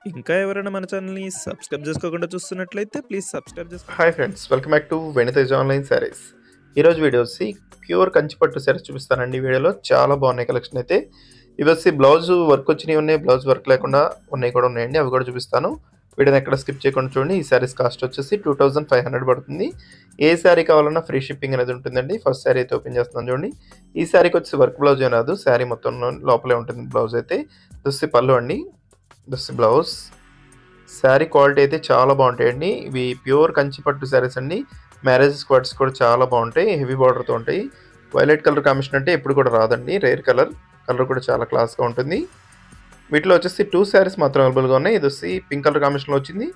ఇంకా ఎవరైనా మన ఛానల్‌ని సబ్స్క్రైబ్ చేసుకోకుండా చూస్తున్నట్లయితే ప్లీజ్ సబ్స్క్రైబ్ చేసుకోండి. Hi friends welcome back to Venitej online sarees ఈరోజు వీడియో వచ్చి ప్యూర్ కంచిపట్టు శారీస్ చూపిస్తానండి ఈ వీడియోలో చాలా బాగున్నాయి కలెక్షన్ అయితే ఇవి వచ్చి బ్లౌజ్ వర్క్ వచ్చినవి ఉన్నాయి బ్లౌజ్ వర్క్ లేకుండా ఉన్నాయి కూడా ఉన్నాయండి అవి కూడా చూపిస్తాను వీడియోని ఎక్కడ స్కిప్ చేయకుండా చూడండి ఈ శారీస్ కాస్ట్ వచ్చేసి టూ థౌజండ్ ఫైవ్ హండ్రెడ్ పడుతుంది ఏ శారీ కావాలన్నా ఫ్రీ షిప్పింగ్ అనేది ఉంటుందండి ఫస్ట్ శారీ అయితే ఓపెన్ చేస్తున్నాను చూడండి ఈ శారీకి వచ్చి వర్క్ బ్లౌజ్ ఏం రాదు శారీ మొత్తం లోపలే ఉంటుంది బ్లౌజ్ అయితే దుస్సి పళ్ళు అండి దుస్సి బ్లౌజ్ శారీ క్వాలిటీ అయితే చాలా బాగుంటాయండి ఇవి ప్యూర్ కంచిపట్టు శారీస్ అండి మ్యారేజ్ స్క్వాడ్స్ కూడా చాలా బాగుంటాయి హెవీ బార్డర్తో ఉంటాయి వైలెట్ కలర్ కాంబినేషన్ అంటే ఎప్పుడు కూడా రాదండి రేర్ కలర్ కలర్ కూడా చాలా క్లాస్గా ఉంటుంది వీటిలో వచ్చేసి టూ శారీస్ మాత్రం అవైలబుల్గా ఉన్నాయి ఇది వచ్చి పింక్ కలర్ కాంబినేషన్లో వచ్చింది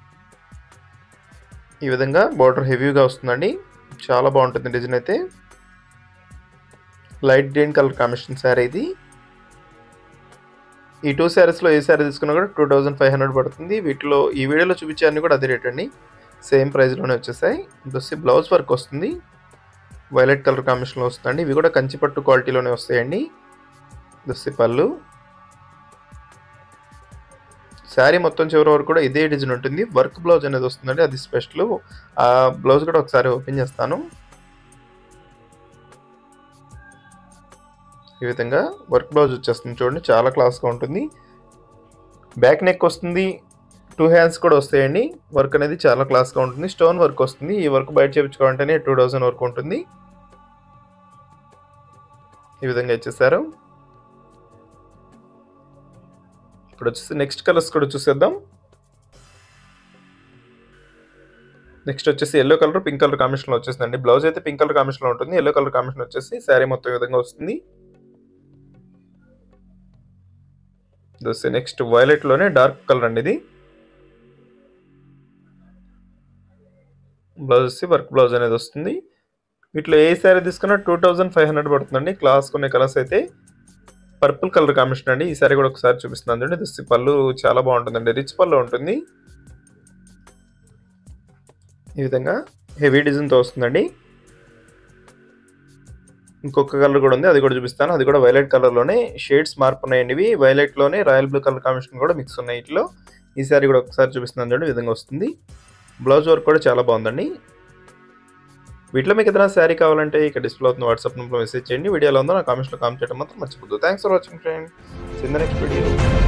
ఈ విధంగా బార్డర్ హెవీగా వస్తుందండి చాలా బాగుంటుంది డిజైన్ అయితే light green colour combination saree ఇది ఈ టూ శారీస్లో ఏ శారీ తీసుకున్నా కూడా టూ థౌజండ్ ఫైవ్ హండ్రెడ్ పడుతుంది వీటిలో ఈ వీడియోలో చూపించే అన్ని కూడా అదే రేట్ అండి సేమ్ ప్రైస్లోనే వచ్చేసాయి ఇది వచ్చి బ్లౌజ్ వర్క్ వస్తుంది వైలెట్ కలర్ కాంబినేషన్లో వస్తుందండి ఇవి కూడా కంచిపట్టు క్వాలిటీలోనే వస్తాయండి ఇది వచ్చి పళ్ళు శారీ మొత్తం చివరి వరకు కూడా ఇదే డిజైన్ ఉంటుంది వర్క్ బ్లౌజ్ అనేది వస్తుందండి అది స్పెషల్ ఆ బ్లౌజ్ కూడా ఒకసారి ఓపెన్ చేస్తాను ఈ విధంగా వర్క్ బ్లౌజ్ వచ్చేస్తుంది చూడండి చాలా క్లాస్గా ఉంటుంది బ్యాక్ నెక్ వస్తుంది టూ హ్యాండ్స్ కూడా వస్తాయండి వర్క్ అనేది చాలా క్లాస్గా ఉంటుంది స్టోన్ వర్క్ వస్తుంది ఈ వర్క్ బయట చేయించుకోవాలంటేనే టూ థౌజండ్ వరకు ఉంటుంది ఈ విధంగా ఇచ్చేసారు ఇప్పుడు వచ్చేసి నెక్స్ట్ కలర్స్ కూడా చూసేద్దాం నెక్స్ట్ వచ్చేసి ఎల్లో కలర్ పింక్ కలర్ కాంబినేషన్లో వచ్చేసిందండి బ్లౌజ్ అయితే పింక్ కలర్ కాంబినేషన్లో ఉంటుంది ఎల్లో కలర్ కాంబినేషన్ వచ్చేసి శారీ మొత్తం ఈ విధంగా వస్తుంది దోస్తే నెక్స్ట్ వైలెట్లోనే డార్క్ కలర్ అండి ఇది బ్లౌజ్ వచ్చి వర్క్ బ్లౌజ్ అనేది వస్తుంది వీటిలో ఏ శారీ తీసుకున్నా టూ థౌజండ్ ఫైవ్ హండ్రెడ్ పడుతుందండి క్లాస్ కొన్ని కలర్స్ అయితే పర్పుల్ కలర్ కాంబినేషన్ అండి ఈ శారీ కూడా ఒకసారి చూపిస్తున్నాను చూడండి దిస్ పళ్ళు చాలా బాగుంటుందండి రిచ్ పళ్ళు ఉంటుంది ఈ విధంగా హెవీ డిజైన్తో వస్తుందండి ఇంకొక కలర్ కూడా ఉంది అది కూడా చూపిస్తాను అది కూడా వైలెట్ కలర్లోనే షేడ్స్ మార్పు ఉన్నాయండి ఇవి వైలెట్లోనే రాయల్ బ్లూ కలర్ కాంబినేషన్ కూడా మిక్స్ ఉన్నాయి వీటిలో ఈ సారీ కూడా ఒకసారి చూపిస్తున్నాను చూడండి ఈ విధంగా వస్తుంది బ్లౌజ్ వర్క్ కూడా చాలా బాగుందండి వీటిలో మీకు ఏదైనా శారీ కావాలంటే ఇక్కడ డిస్ప్లే అవుతుంది వాట్సాప్ నెంబర్లో మెసేజ్ చేయండి వీడియోలో ఉందో నా కామెంట్స్లో కామెంట్ చేయడం మాత్రం మర్చిపోద్దు thanks for watching friend in the next video